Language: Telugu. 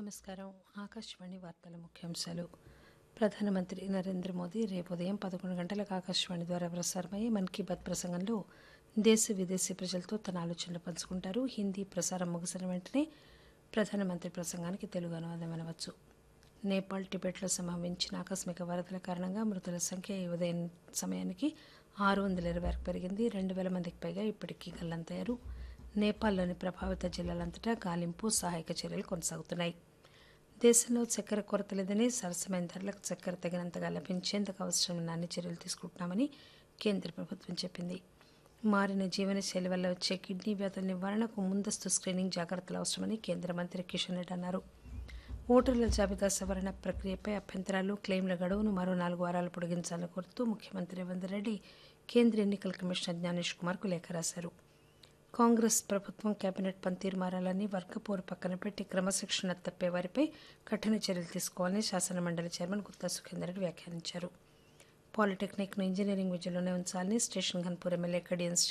నమస్కారం ఆకాశవాణి వార్తల ముఖ్యాంశాలు ప్రధానమంత్రి నరేంద్ర మోదీ రేపు ఉదయం పదకొండు గంటలకు ఆకాశవాణి ద్వారా ప్రసారమయ్యే మన్ కీ బాత్ ప్రసంగంలో దేశ విదేశీ ప్రజలతో తన ఆలోచనలు పంచుకుంటారు హిందీ ప్రసారం ముగిసిన వెంటనే ప్రధానమంత్రి ప్రసంగానికి తెలుగు అనువాదం వినవచ్చు నేపాల్ టిబెట్లో సంభవించిన ఆకస్మిక వరదల కారణంగా మృతుల సంఖ్య ఈ ఉదయం సమయానికి ఆరు వందల ఇరవై వరకు పెరిగింది రెండు వేల మందికి పైగా ఇప్పటికీ గల్లంతయ్యారు నేపాల్లోని ప్రభావిత జిల్లాలంతటా గాలింపు సహాయక చర్యలు కొనసాగుతున్నాయి దేశంలో చక్కెర కొరత లేదని సరసమైన ధరలకు చక్కెర తగినంతగా లభించేందుకు అవసరమైన అన్ని చర్యలు తీసుకుంటున్నామని కేంద్ర ప్రభుత్వం చెప్పింది మారిన జీవనశైలి వల్ల వచ్చే కిడ్నీ వ్యాధుల నివారణకు ముందస్తు స్క్రీనింగ్ జాగ్రత్తలు అవసరమని కేంద్ర మంత్రి కిషన్ రెడ్డి అన్నారు ఓటర్ల జాబితా సవరణ ప్రక్రియపై అభ్యంతరాలు క్లెయిమ్ల గడువును మరో నాలుగు వారాలు పొడిగించాలని కోరుతూ ముఖ్యమంత్రి రేవంత్ రెడ్డి కేంద్ర ఎన్నికల కమిషనర్ జ్ఞానేష్ కుమార్కు లేఖ రాశారు కాంగ్రెస్ ప్రభుత్వం కేబినెట్ పనితీరు మారాలని వర్గపోరు పక్కన పెట్టి క్రమశిక్షణ తప్పే వారిపై కఠిన చర్యలు తీసుకోవాలని శాసనమండలి చైర్మన్ గుత్తా సుఖేందర్ రెడ్డి వ్యాఖ్యానించారు పాలిటెక్నిక్ను ఇంజనీరింగ్ విద్యలోనే ఉంచాలని స్టేషన్ ఘన్పూర్ ఎమ్మెల్యే కడియన్